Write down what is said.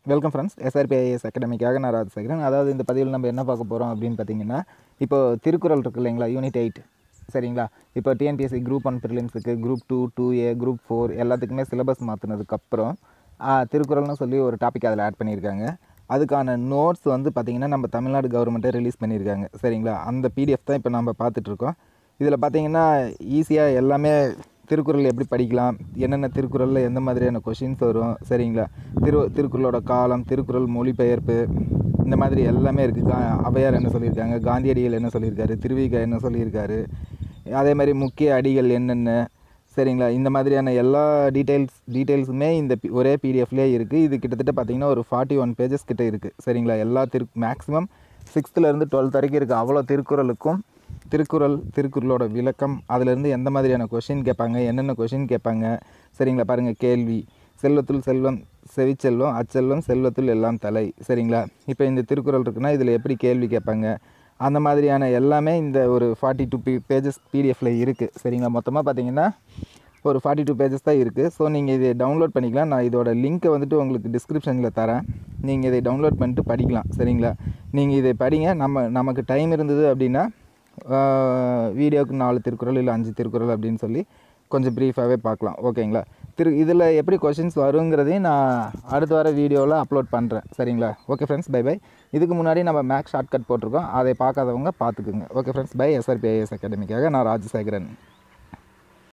welcome friends SRPIS அகாடமிக்காக நான் ராஜசேகரன் அதாவது இந்த பதிவில் நம்ம என்ன பார்க்க போகிறோம் அப்படின்னு பார்த்தீங்கன்னா இப்போ திருக்குறள் இருக்கு இல்லைங்களா யூனிட் எயிட் சரிங்களா இப்போ டிஎன்பிஎஸ்சி குரூப் ஒன் ப்ரிலிம்ஸுக்கு group two two A group four எல்லாத்துக்குமே சிலபஸ் மாற்றினதுக்கப்புறம் திருக்குறள்னு சொல்லி ஒரு டாபிக் அதில் ஆட் பண்ணியிருக்காங்க அதுக்கான நோட்ஸ் வந்து பார்த்திங்கன்னா நம்ம தமிழ்நாடு கவர்மெண்ட்டே ரிலீஸ் பண்ணியிருக்காங்க சரிங்களா அந்த பிடிஎஃப் தான் இப்போ நம்ம பார்த்துட்ருக்கோம் இதில் பார்த்தீங்கன்னா ஈஸியாக எல்லாமே திருக்குறள் எப்படி படிக்கலாம் என்னென்ன திருக்குறளில் எந்த மாதிரியான கொஷின்ஸ் வரும் சரிங்களா திரு திருக்குறளோட காலம் திருக்குறள் மொழிபெயர்ப்பு இந்த மாதிரி எல்லாமே இருக்குது கா ஔவையார் என்ன சொல்லியிருக்காங்க காந்தியடிகள் என்ன சொல்லியிருக்காரு திருவிக என்ன சொல்லியிருக்காரு அதே மாதிரி முக்கிய அடிகள் என்னென்ன சரிங்களா இந்த மாதிரியான எல்லா டீட்டெயில்ஸ் டீட்டெயில்ஸுமே இந்த பி- ஒரே பிடிஎஃப்லேயே இருக்குது இது கிட்டத்தட்ட பார்த்தீங்கன்னா ஒரு ஃபார்ட்டி ஒன் பேஜஸ் கிட்ட இருக்குது சரிங்களா எல்லா திரு மேக்ஸிமம் சிக்ஸ்த்துலேருந்து டுவெல்த் வரைக்கும் இருக்குது அவ்வளோ திருக்குறளுக்கும் திருக்குறள் திருக்குறளோட விளக்கம் அதிலேருந்து எந்த மாதிரியான கொஷின் கேட்பாங்க என்னென்ன கொஷின் கேட்பாங்க சரிங்களா பாருங்கள் கேள்வி செல்வத்துள் செல்வம் செவிச்செல்வம் அச்செல்வம் செல்வத்துள் எல்லாம் தலை சரிங்களா இப்போ இந்த திருக்குறள் இருக்குன்னா இதில் எப்படி கேள்வி கேட்பாங்க அந்த மாதிரியான எல்லாமே இந்த ஒரு ஃபார்ட்டி டூ பி பேஜஸ் பிடிஎஃப்ல இருக்குது சரிங்களா மொத்தமாக பார்த்தீங்கன்னா ஒரு ஃபார்ட்டி டூ பேஜஸ் தான் இருக்குது ஸோ நீங்கள் இதை டவுன்லோட் பண்ணிக்கலாம் நான் இதோட லிங்க்கை வந்துட்டு உங்களுக்கு டிஸ்கிரிப்ஷனில் தரேன் நீங்கள் இதை டவுன்லோட் பண்ணிட்டு படிக்கலாம் சரிங்களா நீங்கள் இதை படிங்க நம்ம நமக்கு டைம் இருந்தது அப்படின்னா வீடியோவுக்கு நாலு திருக்குறள் இல்லை அஞ்சு திருக்குறள் அப்படின்னு சொல்லி கொஞ்சம் ப்ரீஃபாகவே பார்க்கலாம் ஓகேங்களா திரு இதில் எப்படி கொஷின்ஸ் வருங்கிறதையும் நான் அடுத்த வர வீடியோவில் அப்லோட் பண்ணுறேன் சரிங்களா ஓகே ஃப்ரெண்ட்ஸ் பை பை இதுக்கு முன்னாடி நம்ம மேக்ஸ் ஷார்ட்கட் போட்டிருக்கோம் அதை பார்க்காதவங்க பார்த்துக்குங்க ஓகே ஃப்ரெண்ட்ஸ் பை எஸ்ஆர்பிஐஎஸ் அகாடமிக்காக நான் ராஜசேகரன்